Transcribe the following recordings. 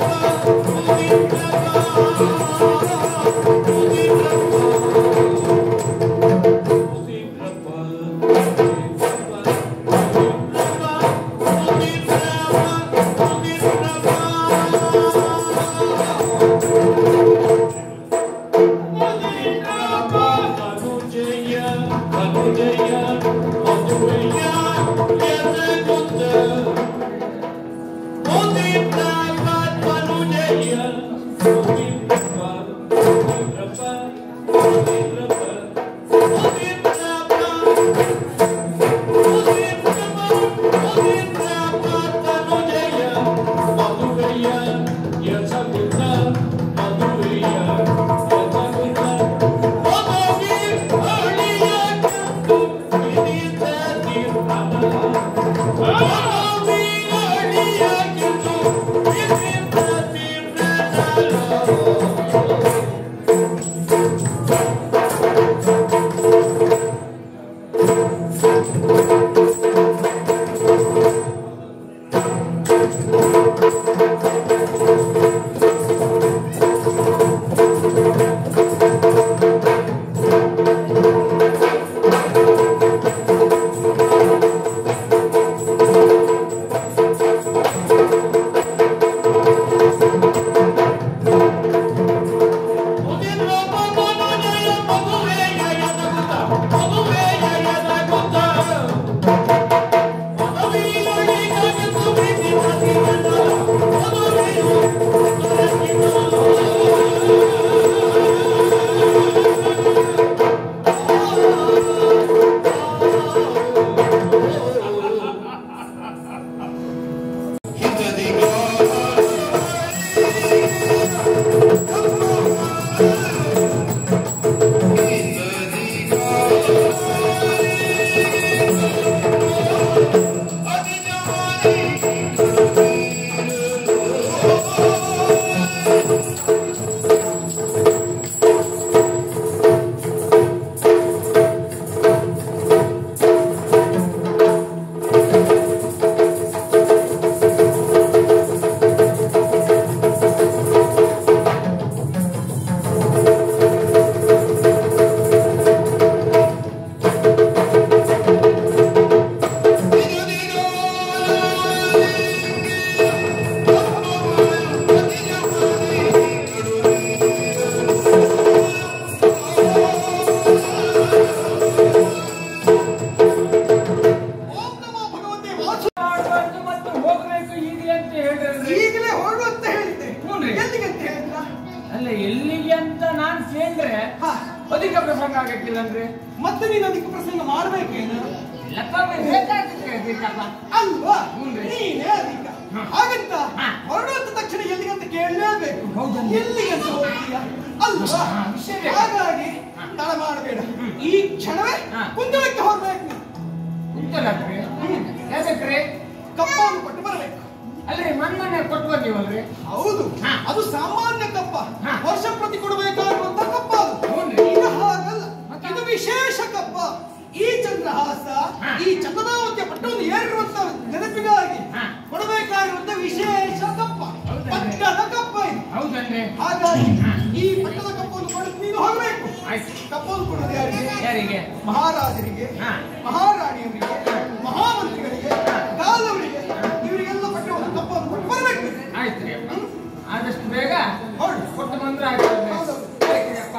ಓಂ ನಮೋ ಭಗವತೆ ವಾಸು ಮಾಡ್ಬಾರ್ದು ಮತ್ತು ಹೋಗ್ಬೇಕು ಈಗಲೇ ಅಂತ ಹೇಳಿದ್ರೆ ಈಗಲೇ ಹೊರಡು ಅಂತ ಹೇಳಿದ್ದೆ ಹ್ಞೂನ್ರಿ. ಎಲ್ಲಿಗೆ ಅಂತ ಹೇಳಿದ್ರ ಅಲ್ಲ ಎಲ್ಲಿಗೆ ಅಂತ ನಾನ್ ಕೇಳಿದ್ರೆ ಹಾ ಅಧಿಕ ಪ್ರಸಂಗ ಆಗಕ್ಕಿಲ್ಲ ಅಂದ್ರೆ ಮತ್ತೆ ನೀನು ಅದಕ್ಕೆ ಪ್ರಸಂಗ ಮಾಡ್ಬೇಕೇನು ಇಲ್ಲಪ್ಪ ಬೇಕಾಗಿತ್ತು ಹೇಳ್ಬೇಕಪ್ಪ ಅಲ್ವಾ ಹ್ಞೂನ್ರಿ. ನೀನೇ ಅಧಿಕ ಹಾ. ಹಾಗಂತ ಹಾ. ಹೊರಡು ಅಂತ ತಕ್ಷಣ ಎಲ್ಲಿಗಂತ ಕೇಳಲೇಬೇಕು ಹೌದಲ್ರಿ. ಎಲ್ಲಿಗೆ ಅಂತ ಹೋಗ್ತೀಯ ಅಲ್ವಾ ಹಾ, ವಿಷಯ ಬೇಕು. ಹಾಗಾಗಿ ತಡ ಮಾಡಬೇಡ ಈ ಕ್ಷಣವೇ ಹಾ. ಕುಂದಳಕ್ಕೆ ಹೋಗ್ಬೇಕು ನೀನು. ಕುಂತಲಕ್ರಿ ಯಾಕಕ್ರಿ ಕಪ್ಪವನ್ನು ಕೊಟ್ಟು ಬರಬೇಕು ಅಲ್ರಿ ಮೊನ್ನೆ ಕೊಟ್ಟು ಬಂದೀವಲ್ರಿ ಹೌದು ಹಾ. ಅದು ಸಾಮಾನ್ಯ ಕಪ್ಪ ಹಾ. ವರ್ಷ ಪ್ರತಿ ಕೊಡಬೇಕಾಗಿರುವಂತ ಕಪ್ಪ ಅದು ಹೌದ್ರಿ. ಇದು ಹಾಗಲ್ಲ ಮತ್ತೆ? ಇದು ವಿಶೇಷ ಕಪ್ಪ ಈ ಚಂದ್ರಹಾಸ ಹಾ. ಈ ಚಂದನಾವತಿಯ ಪಟ್ಟವನ್ನು ಏರಿರುವಂತ ನೆನಪಿಗಾಗಿ ಹಾ. ಕೊಡಬೇಕಾಗಿರುವಂತ ವಿಶೇಷ ಕಪ್ಪ ಹೌದಲ್ರಿ. ಪಟ್ಟದ ಕಪ್ಪ ಇದು ಹೌದಲ್ರಿ ಹಾಗಾಗಿ ಹಾ. ಈ ಪಟ್ಟದ ಕಪ್ಪವನ್ನು ಕೊಡಲು ನೀನು ಹೋಗಬೇಕು ಆಯ್ತು ಕಪ್ಪವನ್ನು ಕೊಡೋದು ಯಾರಿಗೆ ಯಾರಿಗೆ ಮಹಾರಾಜರಿಗೆ ಹಾ. ಮಹಾರಾಣಿಯವರಿಗೆ ಮಹಾಮಂತ್ರಿಗಳಿಗೆ ಹಾ. ಕಾಲವರಿಗೆ ಇವರಿಗೆಲ್ಲ ಪಟ್ಟವನ್ನು ಕಪ್ಪವನ್ನು ಕೊಟ್ಟು ಬರಬೇಕು ಆಯ್ತು ರೀ ಅಪ್ಪ ಆದಷ್ಟು ಬೇಗ ಹೊರಡು ಕೊಟ್ಟು ಬಂದ್ರೆ ಆಯ್ತು ಹೌದು. ಅಪ್ಪ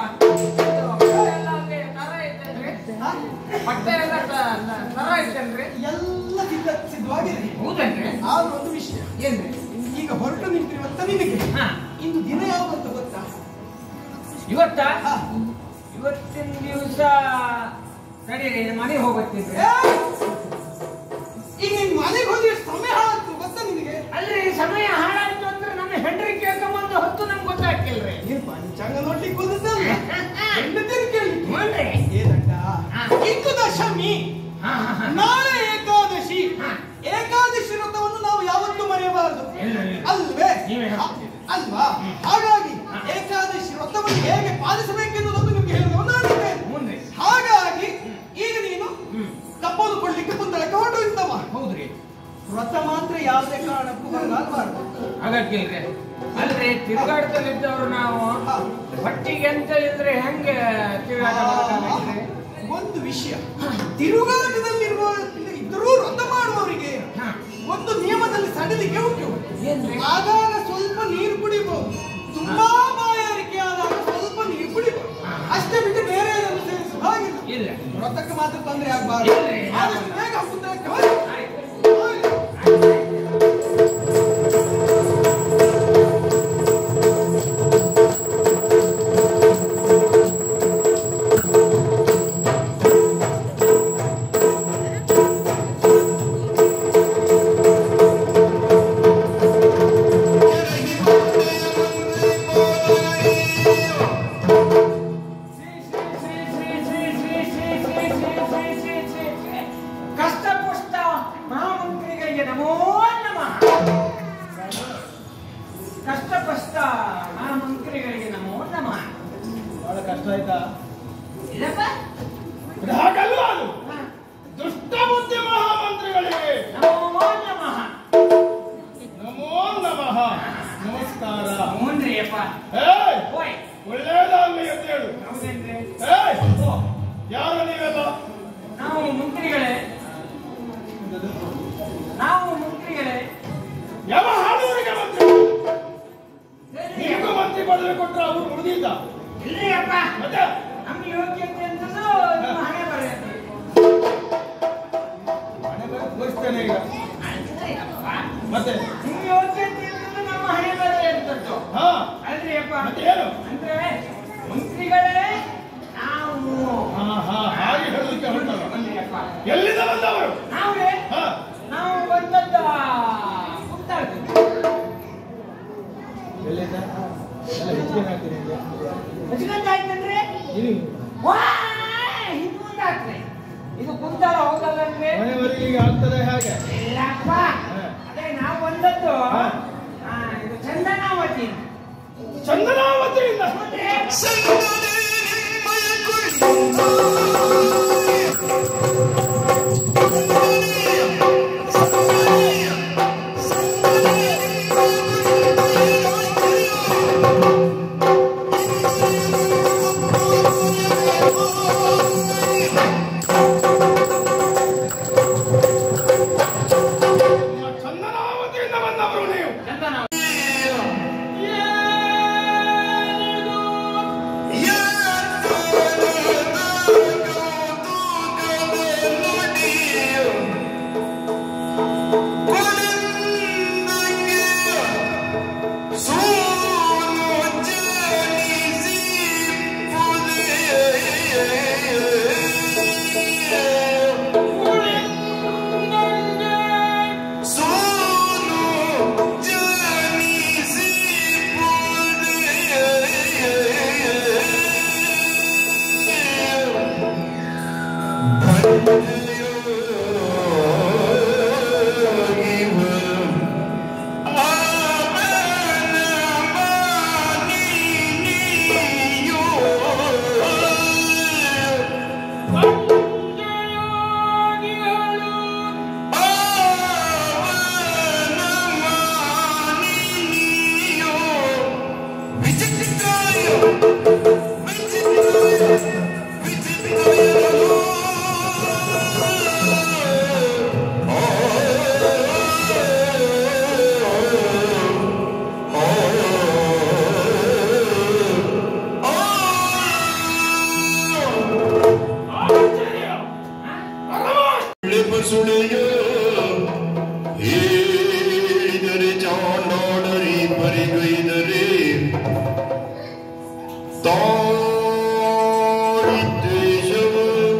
ಎಲ್ಲ ಅಲ್ಲಿ ನರ ಐತೇನ್ರಿ ಹಾ? ಬಟ್ಟೆ ಎಲ್ಲ ತ- ನ- ನರ ಐತೇನ್ರಿ ಎಲ್ಲ ಸಿದ್ಧ ಸಿದ್ಧವಾಗಿದೆ ಹೌದನ್ರಿ ಆದ್ರೂ ಒಂದು ವಿಷಯ ಏನ್ರಿ ಈಗ ಹೊರಟು ನಿಂತಿರುವಂತ ನಿನಗೆ ಹಾ ಇಂದು ದಿನ ಯಾವಂತ ಗೊತ್ತಾ ಇವತ್ತ ಹಾ. ಇವತ್ತಿನ ದಿವಸ ನಡೀರಿ ಮನೆಗೆ ಹೋಗ್ಬೇಕಿದ್ರಿ ಏ! ಈಗ ನಿನ್ ಮನೆಗೆ ಹೋಗಿ ಎಷ್ಟು ಸಮಯ ಆಯ್ತು ಗೊತ್ತಾ ನಿನಗೆ ಅಲ್ರಿ ಸಮಯ ಹಾಳಾಯ್ತು ಅಂದ್ರೆ ನನ್ನ ಹೆಂಡ್ರಿ ಕೇಳ್ಕೊಂಬಂದು ಹೊತ್ತು ನಮ್ಗೆ ಗೊತ್ತಾಗ್ತಿಲ್ರಿ ನೀನ್ ಪಂಚಾಂಗ ನೋಡ್ಲಿಕ್ಕೆ ಹೋದದ್ದಲ್ಲ ಹೆಂಡತಿಯರು ಕೇಳಿ ನೋಡ್ರಿ ಏನಂತ ಹಾ. ಇಂದು ದಶಮಿ ಹಾ ಹಾ ಹಾ ನಾಳೆ ಏಕಾದಶಿ ಹಾ. ಏಕಾದಶಿ ವ್ರತವನ್ನು ನಾವು ಯಾವತ್ತೂ ಮರೆಯಬಾರದು ಇಲ್ಲ, ಇಲ್ಲ. ಅಲ್ವೇ ನೀವೇ ಅ- ಹೇಳ್ತೀರಿ. ಅಲ್ವಾ ಹಾಗಾಗಿ ಹಾ. ಏಕಾದಶಿ ವ್ರತವನ್ನು ಹೇಗೆ ಪಾಲಿಸಬೇಕೆನ್ನುವುದನ್ನು ನಿಮ್ಗೆ ಹೇಳಿದವ ನಾನಿದ್ದೇನೆ ಮುಂದೆ ಹಾಗಾಗಿ ಈಗ ನೀನು ಹ್ಮ್ ಕಪ್ಪನ್ನು ಕೊಡ್ಲಿಕ್ಕೆ ಕುಂತಳಕ್ಕೆ ಹೊರಟು ಇದ್ದವ ಹೌದ್ರಿ ವ್ರತ ಮಾತ್ರ ಯಾವುದೇ ಕಾರಣಕ್ಕೂ ಬರಲಾಗಬಾರದು ಆಗಕ್ಕಿಲ್ರಿ ಅಲ್ರಿ ತಿರುಗಾಟದಲ್ಲಿದ್ದವ್ರು ನಾವು ಹೊಟ್ಟಿಗೆ ಅಂತ ಇದ್ರೆ ಹೆಂಗೆ ತಿರುಗಾಟ ಮಾಡೋಕ್ಕಾಗತ್ರಿ? ಒಂದು ವಿಷಯ ತಿರುಗಾಟದಲ್ಲಿರುವ ಇದ್ದರೂ ವ್ರತ ಮಾಡುವವರಿಗೆ ಹಾ. ಒಂದು ನಿಯಮದಲ್ಲಿ ಸಡಿಲಿಕೆ ಉಂಟು ಏನ್ರಿ? ಆಗಾಗ ಸ್ವಲ್ಪ ನೀರು ಕುಡಿಬಹುದು ತುಂಬಾ ಬಾಯಾರಿಕೆ ಆದಾಗ ಸ್ವಲ್ಪ ನೀರು ಕುಡಿಬಹುದು ಅಷ್ಟೇ ಬಿಟ್ಟು ಬೇರೆ ಏನನ್ನು ಸೇವಿಸುವ ಹಾಗಿಲ್ಲ ಇಲ್ಲ ವ್ರತಕ್ಕೆ ಮಾತ್ರ ತೊಂದರೆ ಆಗಬಾರ್ದು ಇಲ್ಲ, ಇಲ್ಲ. ಆದಷ್ಟು ಬೇಗ ಹಬ್ಬಕ್ಕೆ ಹೋಗಿ. ಆಯ್ತು. ಹೋಗಿ. ಕಷ್ಟಪುಷ್ಟ ಮಹಾಮಂತ್ರಿಗಳಿಗೆ ನಮೋ ನಮಃ ಕಷ್ಟಪಷ್ಟ ಮಹಾಮಂತ್ರಿಗಳಿಗೆ ನಮೋ ನಮಃ ಬಹಳ ಕಷ್ಟ ಆಯ್ತಾ ಇಲ್ಲಪ್ಪ ಇದು ಹಾಗಲ್ಲ ಅದು ಹ. ದುಷ್ಟ ಬುದ್ಧಿ ಮಹಾಮಂತ್ರಿಗಳಿಗೆ ನಮೋ ನಮಃ ನಮೋ ನಮಃ ನಮಸ್ಕಾರ ಹ್ಞೂನ್ರಿ ಅಪ್ಪ ಏಯ್ ಓಯ್ ಒಳ್ಳೇದಾಗ್ಲಿ ಅಂತ ಹೇಳು ಹೌದೇನ್ರಿ ಏಯ್ ಓ, ಯಾರು ನೀವೆಲ್ಲ ನಾವು ಮಂತ್ರಿಗಳೇ ನಾವು ಮಂತ್ರಿಗಳೇ ಯಾವ ಹಾಡುವರಿಗೆ ಮಂತ್ರಿ ಸರಿ ನಿಮಗೂ ಅಪ್ಪ. ಮಂತ್ರಿ ಪದವಿ ಕೊಟ್ಟರೆ ಅವರು ಉಳಿದಿದ್ದ ಇಲ್ರಿ ಅಪ್ಪ ಮತ್ತೆ ನಮ್ಮ ಯೋಗ್ಯತೆ ಅಂತಂದು ನಿಮ್ಮ ಹಣೆ ಬರೆಯತ್ತೆ ಹಣೆ ಬರಹ ತೋರಿಸ್ತೇನೆ ಈಗ ಅಲ್ರಿ ಅಪ್ಪ ಮತ್ತೆ ನಿಮ್ಮ ಯೋಗ್ಯತೆ ಅಂತಂದು ನಮ್ಮ ಹಣೆ ಬರೆಯಂತದ್ದು ಹಾ ಅಲ್ರಿ ಅಪ್ಪ ಮತ್ತೆ ಏನು ಅಂದ್ರೆ ಮಂತ್ರಿಗಳೇ ನಾವು ಹಾ ಹಾ ಹಾಗೆ ಹೇಳಲಿಕ್ಕೆ ಹೊರಟಲ್ಲ ಅಲ್ರಿ ಅಪ್ಪ ಎಲ್ಲಿಂದ ಬಂದವರು ನಾವೇ ಹಾ ನಾವು ಬಂದದ್ದ ಗುಪ್ತಾರ್ದು ಎಲ್ಲಿಂದ ಎಲ್ಲ ಹೆಚ್ಚಿಗೆ ಹಾಕ್ತೀನಿ ನಿಮ್ಗೆ. ಹಚ್ಕೊಂಡ್ ಆಯ್ತಂದ್ರೆ ಇರಿ. ವಾ ಇದು ಮುಂದಾಕ್ರಿ ಇದು ಕುಂತಾರ ಹೋಗಲ್ಲಂದ್ರೆ ಮನೆಯವರೆಗೆ ಈಗ ಆಗ್ತದೆ ಹಾಗೆ ಇಲ್ಲಪ್ಪ ಹಾ. ಅದೇ ನಾವು ಬಂದದ್ದು ಹಾ. ಆ, ಇದು ಚಂದನಾವತಿ ಚಂದನಾವತಿಯಿಂದ ಚಂದನಾವತಿಯಿಂದ ಬಂದವರು ನೀವು ಚಂದನಾವತಿ ಸುಳೆಯೋ ಹೇಳಿದರೆ ಚಾಂಡಾಡರಿ ಪರಿಗೈದರೆ ತಾಳಿದ್ದೇಶವ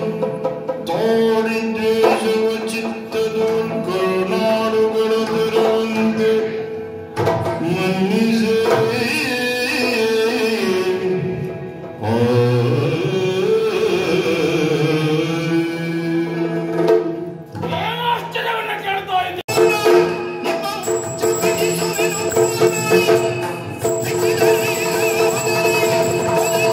ತಾಳಿದ್ದೇಶವ ಚಿತ್ತದ ಕರುನಾಡುಗಳ ತೆರವಂತೆ ಮನ್ನಿಸೇ ಏನು ಆಶ್ಚರ್ಯವನ್ನ ಕೇಳ್ತಾ ಇದ್ದೀರಿ ನಿಮ್ಮ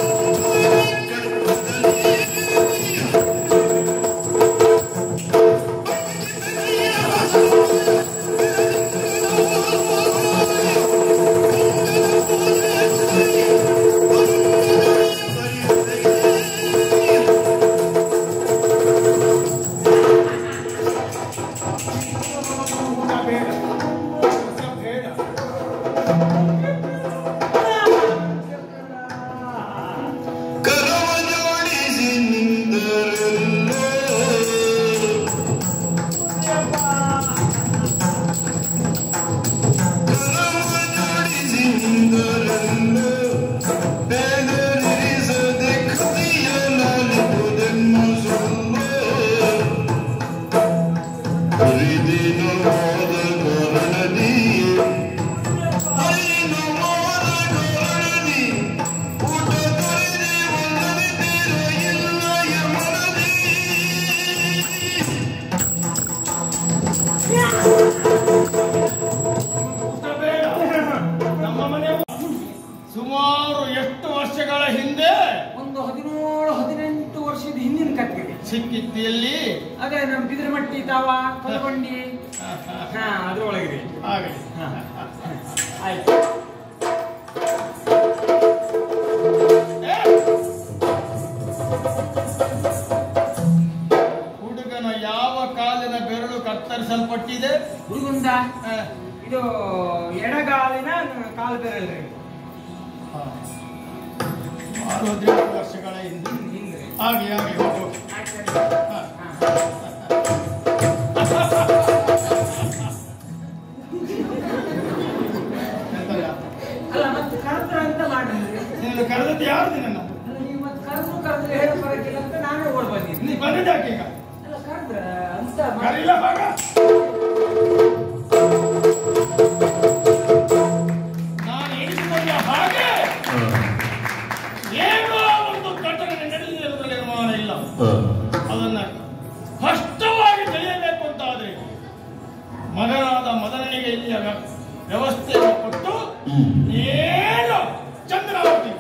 ಸುಮಾರು ಎಷ್ಟು ವರ್ಷಗಳ ಹಿಂದೆ ಒಂದು ಹದಿನೇಳು ಹದಿನೆಂಟು ವರ್ಷದ ಹಿಂದಿನ ಕಥೆ ಇದೆ. ಸಿಕ್ಕಿತ್ತಿಯಲ್ಲಿ ಅದೇ ನಮ್ಮ ಬಿದಿರಮಟ್ಟಿ ತಾವ ಕಲ್ಬಂಡಿ ಹಾ ಅದ್ರೊಳಗಿದೆ ಹಾಗೆ ಹಾ. ಆಯ್ತು ಏ! ಹುಡುಗನ ಯಾವ ಕಾಲಿನ ಬೆರಳು ಕತ್ತರಿಸಲ್ಪಟ್ಟಿದೆ ಹುಡುಗುಂದ ಆ, ಇದು ಎಡಗಾಲಿನ ಕಾಲು ಬೆರಳ್ರಿ ಆರು ಹದಿನೆಂಟು ವರ್ಷಗಳ ಹಿಂದೆ ಹಿಂಗ್ರಿ ಹಾಗೆ ಹಾಗೆ ಹೋಗು. ಹಾ. ಎಂತಲ್ಲ? ಅಲ್ಲ ಮತ್ತೆ ಕರೆದ್ರ ಅಂತ ಮಾಡ್ರಿ ನೀನು ಕರೆದದ್ದು ಯಾರು ನಿನ್ನ ಅಲ್ಲ ನೀವು ಮತ್ತೆ ಕರೆದ್ರು ಕರೆದ್ರೆ ಹೇಳೋ ಬರಕಿಲ್ಲ ಅಂತ ನಾನೇ ಓಡ್ ಬಂದಿದ್ದೆ ನೀ ಬಂದಿದ್ದಾಕೆ ಈಗ ಅಲ್ಲ ಕರೆದ್ರ ಅಂತ ಮಾಡಿ- ಕರೀಲ ಭಾಗ ನಾನು ಎಣಿಸಿಕೊಂಡ ಹಾಗೆ ಏನೋ ಒಂದು ಘಟನೆ ನಡೆದಿರುವುದರಲ್ಲಿ ಅನುಮಾನ ಇಲ್ಲ ಅದನ್ನ ಸ್ಪಷ್ಟವಾಗಿ ತಿಳಿಯಬೇಕು ಅಂತ ಆದ್ರೆ ಮಗನಾದ ಮದನಿಗೆ ಇಲ್ಲಿಯ ವ್ಯ- ವ್ಯವಸ್ಥೆಯನ್ನು ಕೊಟ್ಟು ಏನು ಚಂದ್ರಾವತಿ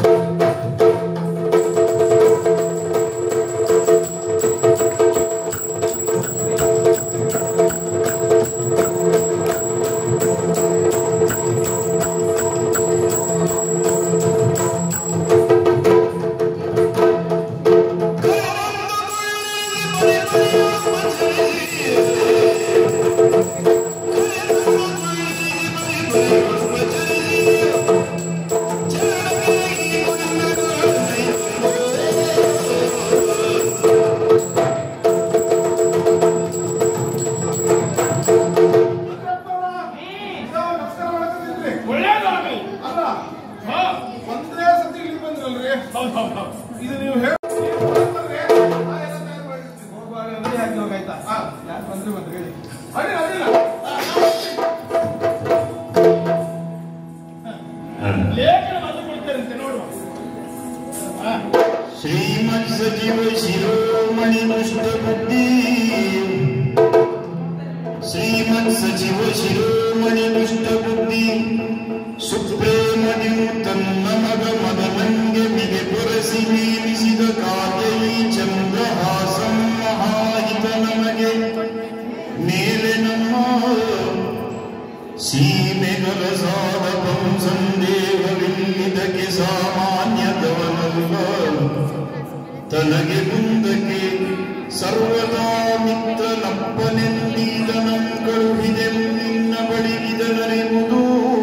ಒಳ್ಳೇದಾಗಲಿ ಅಲ್ಲ ಹಾ ಒಂದೇ ಸತಿ ಇಲ್ಲಿ ಬಂದ್ರಲ್ರಿ ಹೌದು ಹೌದು ಹೌದು ಇದು ನೀವು ಹೇಳಿ ಹೋಗಾಯ್ತಾ ಯಾಕೆ ಬಂದ್ರಿ ಬಂದ್ರಿ ಹೇಳಿ ಅಡ್ಡಿ ಅಡ್ಡಿಲ್ಲ ಲೇಖನ ಅದು ಕೊಡ್ತಾರಂತೆ ನೋಡುವ ಹಾ. ಶ್ರೀಮತ್ ಸಚಿವ ಶಿರೋಮಣಿ ದುಷ್ಟಬುದ್ಧಿ ಶ್ರೀಮತ್ ಸಚಿವ ಶಿರೋಮಣಿ ದುಷ್ಟಬುದ್ಧಿ ಸುಪ್ರೇಮನಿಯು ತನ್ನ ಮಗ ಮದನಂಗೆ ಮಿಗೆ ಪೊರಸಿ ನೇಮಿಸಿದ ಕಾಯೈ ಚಂದ್ರಹಾಸಂ ಮಹಾಹಿತ ನಮಗೆ ಮೇಲೆ ನಮ್ಮ ಸೀಮೆಗಳ ಸಾಧಕಂ ಸಂದೇಹವಿಲ್ಲದಕ್ಕೆ ಸಾಮಾನ್ಯದವನಲ್ಲ ತನಗೆ ಮುಂದಕ್ಕೆ ಸರ್ವದಾ ಮಿತ್ರನಪ್ಪನೆಂದೀತನಂ ಕಳುಹಿದೆಂದಿನ್ನ ಬಳಿಗಿದನರೆಂಬುದು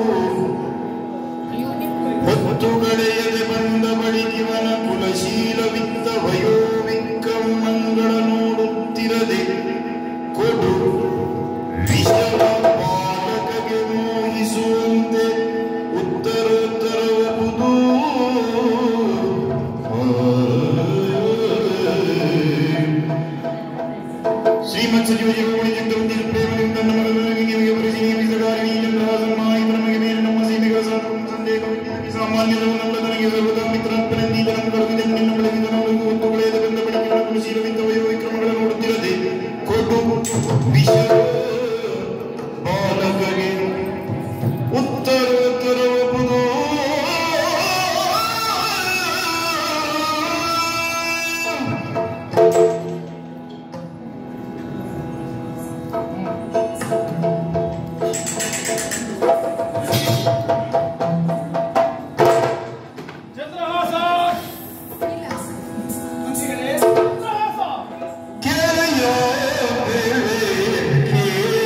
ಹೊತ್ತುಗಳೆಯದೆ ಬಂದ ಬಳಿಗಿವನ ಕುಲಶೀಲವಿತ್ತ ವಯೋವಿಕ್ರಮಂಗಳ ನೋಡುತ್ತಿರದೆ ಕೊಡು ವಿಷಮ ಬಾಲಕಗೆ ಮೋಹಿಸುವಂತೆ ಉತ್ತರೋತ್ತರವುದು ಶ್ರೀಮತ್ ಸಚಿವ ಜೀವಗಳಿಗಿಂತ ಒಂದು ಪ್ರೇಮದಿಂದ ನಮ್ಮ ಮಗನಿಗೆ ಬರೆಸಿ ನೇಮಿಸಗಾರಿ ಚಂದ್ರಹಾಸನ್ಮಾಯಿ ನಮಗೆ ಮೇಲೆ ನಮ್ಮ ಸೀಮೆಗಳ ಸಂದೇಹ ಸಾಮಾನ್ಯದವನಲ್ಲ ನನಗೆ ಸರ್ವದಾ ಮಿತ್ರಪ್ಪನೆಂದೀತನಂ ಕಳುಹಿದೆ ನಿನ್ನ ಬೆಳಗಿದ ನಾವು ಹೊತ್ತುಗಳೆಯದ ಬಂದ ಬಳಿಕ ಕುಲಶೀಲವಿದ್ದ ವಯೋವಿಕ್ರಮಗಳ ನೋಡುತ್ತಿರದೆ ಕೊಡು ವಿಷ ಬಾಲಕಗೆ ಉತ್ತರೋತ್ತರವಪುದು ಚಂದ್ರಹಾಸ ಮಂತ್ರಿಗಳೇ ಚಂದ್ರಹಾಸ ಕೆರೆಯ ಬೇಳೆ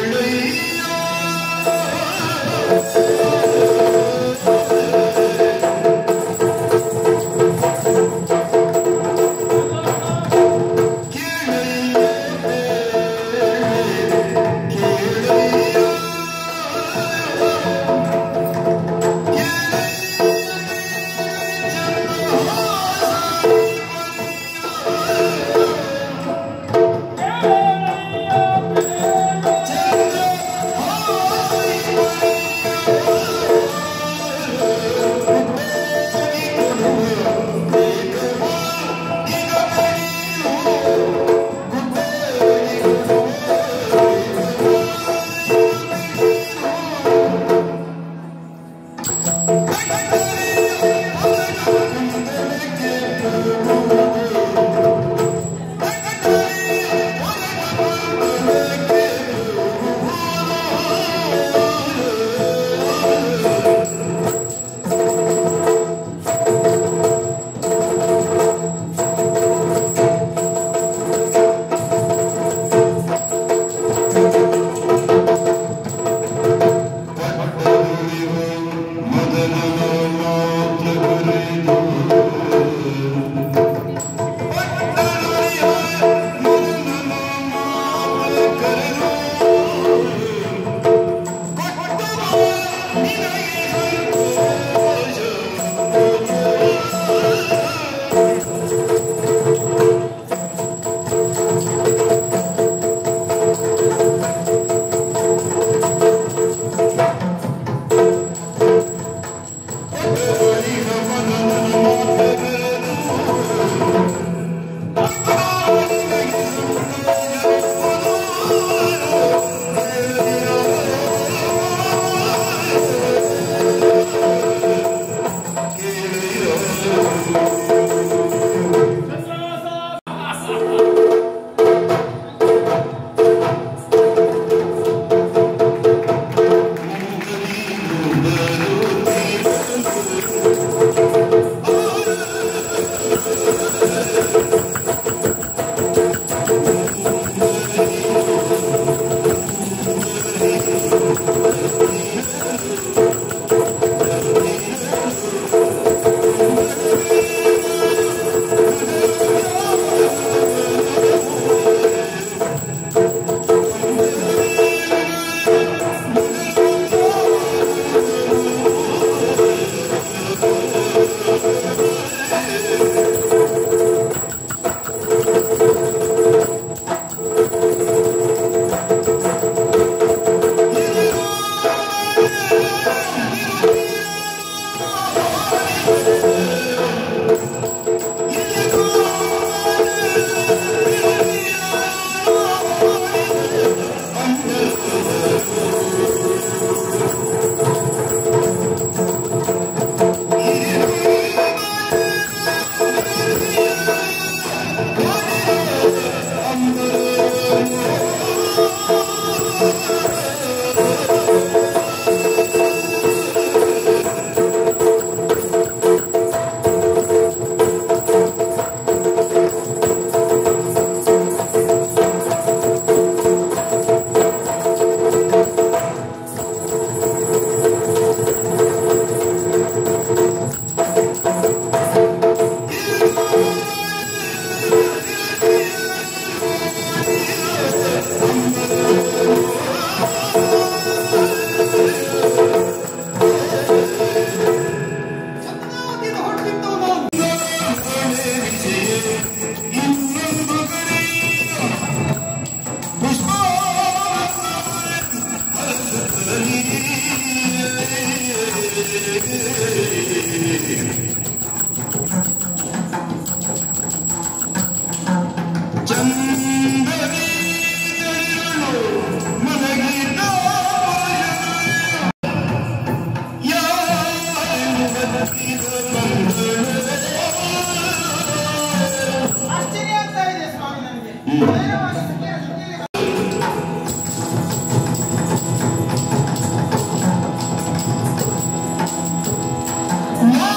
ಆಶ್ಚರ್ಯ ಆಗ್ತಾ ಇದೆ ಸ್ವಾಮಿ ನನಗೆ ನೇರವಾಗಿ ಸತ್ಯ ಸತ್ಯ ಿ